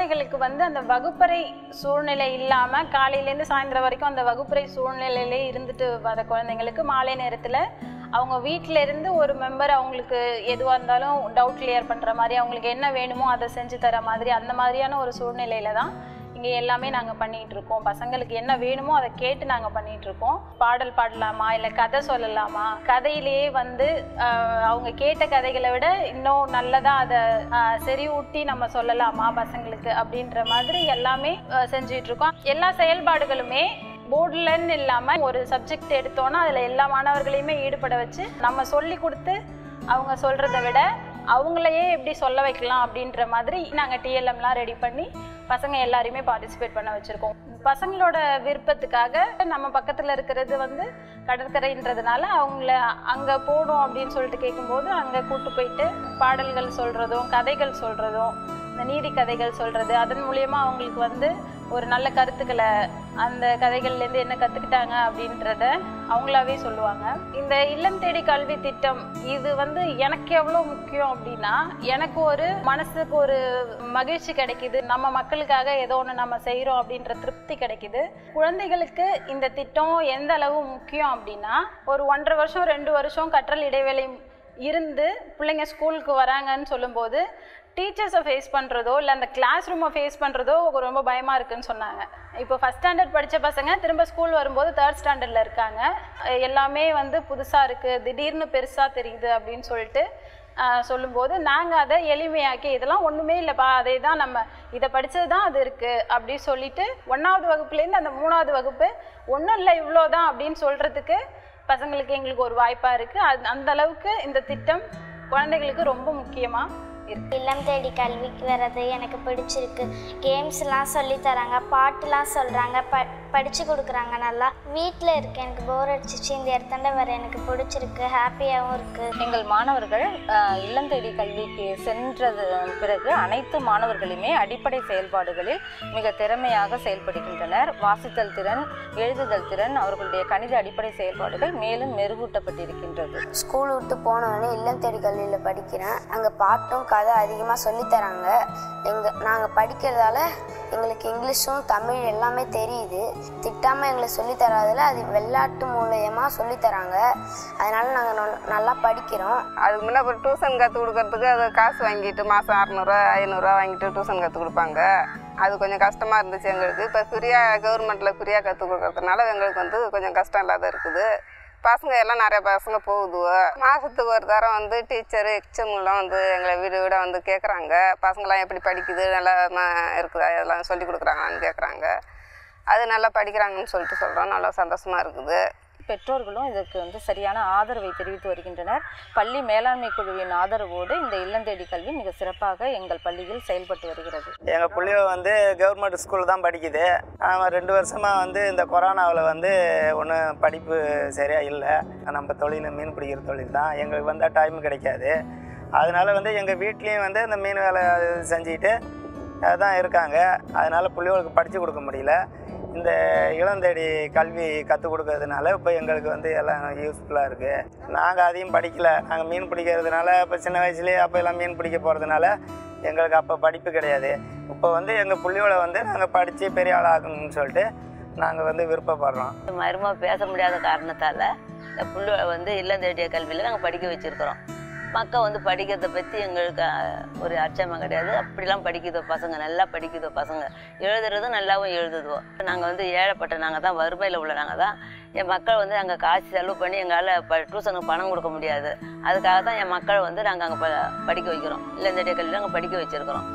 குழந்தைகளுக்கு வந்து அந்த வகுப்பறை சூழ்நிலை இல்லாம காலையில இருந்து சாயந்தரம் வரைக்கும் அந்த வகுப்பறை சூழ்நிலையிலே இருந்துட்டு வர குழந்தைங்களுக்கு மாலை நேரத்துல அவங்க வீட்ல இருந்து ஒரு மெம்பர் அவங்களுக்கு எதுவா இருந்தாலும் டவுட் கிளியர் பண்ற மாதிரி அவங்களுக்கு என்ன வேணுமோ அதை செஞ்சு தர மாதிரி அந்த மாதிரியான ஒரு சூழ்நிலையில தான் இங்க எல்லாமே நாங்க பண்ணிட்டு இருக்கோம் பசங்களுக்கு என்ன வேணுமோ அதை கேட்டு நாங்க பண்ணிட்டு இருக்கோம் பாடல் பாடலாமா இல்ல கதை சொல்லலாமா கதையிலேயே வந்து ஆஹ், அவங்க கேட்ட கதைகளை விட இன்னும் நல்லதா அதை ஆஹ், செறிவூட்டி நம்ம சொல்லலாமா பசங்களுக்கு அப்படின்ற மாதிரி எல்லாமே ஆஹ், செஞ்சுட்டு இருக்கோம் எல்லா செயல்பாடுகளுமே போர்டுலன்னு இல்லாம ஒரு சப்ஜெக்ட் எடுத்தோம்னா அதுல எல்லா மாணவர்களையுமே ஈடுபட வச்சு நம்ம சொல்லி கொடுத்து அவங்க சொல்றதை விட அவங்களையே எப்படி சொல்ல வைக்கலாம் அப்படின்ற மாதிரி நாங்கள் டிஎல்எம்லாம் ரெடி பண்ணி பசங்க எல்லாரையுமே பார்ட்டிசிபேட் பண்ண வச்சுருக்கோம் பசங்களோட விருப்பத்துக்காக நம்ம பக்கத்தில் இருக்கிறது வந்து கடற்கரைன்றதுனால அவங்கள அங்கே போடும் அப்படின்னு சொல்லிட்டு கேட்கும்போது அங்கே கூட்டு போயிட்டு பாடல்கள் சொல்கிறதும் கதைகள் சொல்கிறதும் இந்த நீதி கதைகள் சொல்கிறது அதன் மூலியமாக அவங்களுக்கு வந்து ஒரு நல்ல கருத்துக்களை அந்த கதைகள்லேருந்து என்ன கற்றுக்கிட்டாங்க அப்படின்றத அவங்களாவே சொல்லுவாங்க இந்த இல்லம் தேடி கல்வி திட்டம் இது வந்து எனக்கு எவ்வளோ முக்கியம் அப்படின்னா எனக்கு ஒரு மனசுக்கு ஒரு மகிழ்ச்சி கிடைக்குது நம்ம மக்களுக்காக ஏதோ ஒன்று நம்ம செய்கிறோம் அப்படின்ற திருப்தி கிடைக்குது குழந்தைகளுக்கு இந்த திட்டம் எந்த அளவு முக்கியம் அப்படின்னா ஒரு ஒன்றரை வருஷம் ரெண்டு வருஷம் கற்றல் இடைவேளை இருந்து பிள்ளைங்க ஸ்கூலுக்கு வராங்கன்னு சொல்லும்போது டீச்சர்ஸை ஃபேஸ் பண்ணுறதோ இல்லை அந்த கிளாஸ் ரூமை ஃபேஸ் பண்ணுறதோ ரொம்ப பயமாக இருக்குன்னு சொன்னாங்க இப்போ ஃபஸ்ட் ஸ்டாண்டர்ட் படித்த பசங்க திரும்ப ஸ்கூல் வரும்போது தேர்ட் ஸ்டாண்டர்டில் இருக்காங்க அஹ் எல்லாமே வந்து புதுசாக இருக்குது திடீர்னு பெருசாக தெரியுது அப்படின்னு சொல்லிட்டு ஆஹ் சொல்லும்போது நாங்கள் அதை எளிமையாக்கி இதெல்லாம் ஒன்றுமே இல்லைப்பா அதே தான் நம்ம இதை படித்தது தான் அது இருக்குது அப்படி சொல்லிட்டு ஒன்றாவது வகுப்புலேருந்து அந்த மூணாவது வகுப்பு ஒன்றும் இல்லை இவ்வளோ தான் அப்படின்னு சொல்கிறதுக்கு பசங்களுக்கு எங்களுக்கு ஒரு வாய்ப்பாக இருக்குது அது அந்த அளவுக்கு இந்த திட்டம் குழந்தைகளுக்கு ரொம்ப முக்கியமாக இருக்கு இல்லம் தேடி கல்விக்கு வர்றது எனக்கு பிடிச்சிருக்கு கேம்ஸ்லாம் சொல்லி தராங்க பாட்டுலாம் சொல்கிறாங்க ப படித்து கொடுக்குறாங்க நல்லா வீட்டில் இருக்கு எனக்கு போர் அடிச்சிச்சு இந்த இடத்தாண்ட வர எனக்கு பிடிச்சிருக்கு ஹாப்பியாகவும் இருக்குது எங்கள் மாணவர்கள் அஹ், இல்லம் தேடி கல்விக்கு சென்றது பிறகு அனைத்து மாணவர்களுமே அடிப்படை செயல்பாடுகளில் மிக திறமையாக செயல்படுகின்றனர் வாசித்தல் திறன் எழுதுதல் திறன் அவர்களுடைய கணித அடிப்படை செயல்பாடுகள் மேலும் மெருகூட்டப்பட்டிருக்கின்றது ஸ்கூல் விட்டு போனோடனே இல்லம் தேடி கல்வியில் படிக்கிறேன் அங்கே பாட்டும் கதை அதிகமாக சொல்லித்தராங்க எங்கள் நாங்கள் படிக்கிறதால எங்களுக்கு இங்கிலீஷும் தமிழ் எல்லாமே தெரியுது திட்டாமல் எங்களுக்கு சொல்லித்தராதில் அது விளையாட்டு மூலயமா சொல்லித்தராங்க அதனால நாங்கள் நல்லா படிக்கிறோம் அதுக்கு முன்னே அப்புறம் டியூஷன் கற்றுக் கொடுக்கறதுக்கு அது காசு வாங்கிட்டு மாதம் அறநூறுவா ஐநூறுரூவா வாங்கிட்டு டியூஷன் கற்றுக் கொடுப்பாங்க அது கொஞ்சம் கஷ்டமாக இருந்துச்சு எங்களுக்கு இப்போ ஃப்ரீயாக கவர்மெண்ட்டில் ஃப்ரீயாக கற்றுக் கொடுக்கறதுனால எங்களுக்கு வந்து கொஞ்சம் கஷ்டம் இல்லாத இருக்குது பசங்க எல்லாம் நிறைய பசங்க போகுதுவோ மாதத்துக்கு ஒரு தரம் வந்து டீச்சரு எக்ஸாம்லாம் வந்து எங்களை வீடு வீடாக வந்து கேட்குறாங்க பசங்களாம் எப்படி படிக்குது நல்லா ம- இருக்குதா இதெல்லாம் சொல்லி கொடுக்குறாங்களான்னு கேட்குறாங்க அது நல்லா படிக்கிறாங்கன்னு சொல்லிட்டு சொல்கிறோம் நல்லா சந்தோஷமாக இருக்குது பெற்றோர்களும் இதற்கு வந்து சரியான ஆதரவை தெரிவித்து வருகின்றனர் பள்ளி மேலாண்மை குழுவின் ஆதரவோடு இந்த இல்லம் தேடி கல்வி மிக சிறப்பாக எங்கள் பள்ளியில் செயல்பட்டு வருகிறது எங்கள் புள்ளைய வந்து கவர்மெண்ட் ஸ்கூல் தான் படிக்குது அவன் ரெண்டு வருஷமாக வந்து இந்த கொரோனாவில் வந்து ஒன்றும் படிப்பு சரியாக இல்லை நம்ம தொழில் மீன் பிடிக்கிற தொழில் தான் எங்களுக்கு வந்தால் டைம் கிடைக்காது அதனால வந்து எங்கள் வீட்லேயும் வந்து இந்த மீன் வேலை அது செஞ்சுக்கிட்டு தான் இருக்காங்க அதனால் பிள்ளைகளுக்கு படித்து கொடுக்க முடியல இந்த இளந்தேடி கல்வி கற்றுக் கொடுக்கறதுனால இப்போ எங்களுக்கு வந்து எல்லாம் யூஸ்ஃபுல்லாக இருக்குது நாங்கள் அதையும் படிக்கல நாங்கள் மீன் பிடிக்கிறதுனால இப்போ சின்ன வயசுலேயே அப்போ எல்லாம் மீன் பிடிக்க போகிறதுனால எங்களுக்கு அப்போ படிப்பு கிடையாது இப்போ வந்து எங்கள் புள்ளியோட வந்து நாங்கள் படித்து பெரிய ஆள் ஆகணும்னு சொல்லிட்டு நாங்கள் வந்து விருப்பப்படுறோம் மருமக பேச முடியாத காரணத்தால் இந்த புள்ள வந்து இல்லம் தேடிய கல்வியில் நாங்கள் படிக்க வச்சுருக்கிறோம் மக்கள் வந்து படிக்கிறத பற்றி எங்களுக்கு அஹ், ஒரு அச்சமாக கிடையாது அப்படிலாம் படிக்குதோ பசங்க நல்லா படிக்குதோ பசங்க எழுதுறதும் நல்லாவும் எழுதுதுவோ நாங்கள் வந்து ஏழைப்பட்ட நாங்கள் தான் வறுமையில் உள்ள நாங்கள் தான் என் மக்கள் வந்து அங்கே காசு செலவு பண்ணி எங்களால் ப டியூஷனுக்கு பணம் கொடுக்க முடியாது அதுக்காக தான் என் மக்கள் வந்து நாங்கள் அங்கே ப படிக்க வைக்கிறோம் இல்லம் தேடிய கல்வியில் நாங்கள் படிக்க வச்சுருக்கிறோம்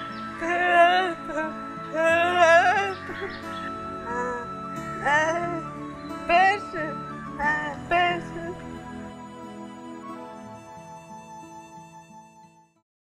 Ah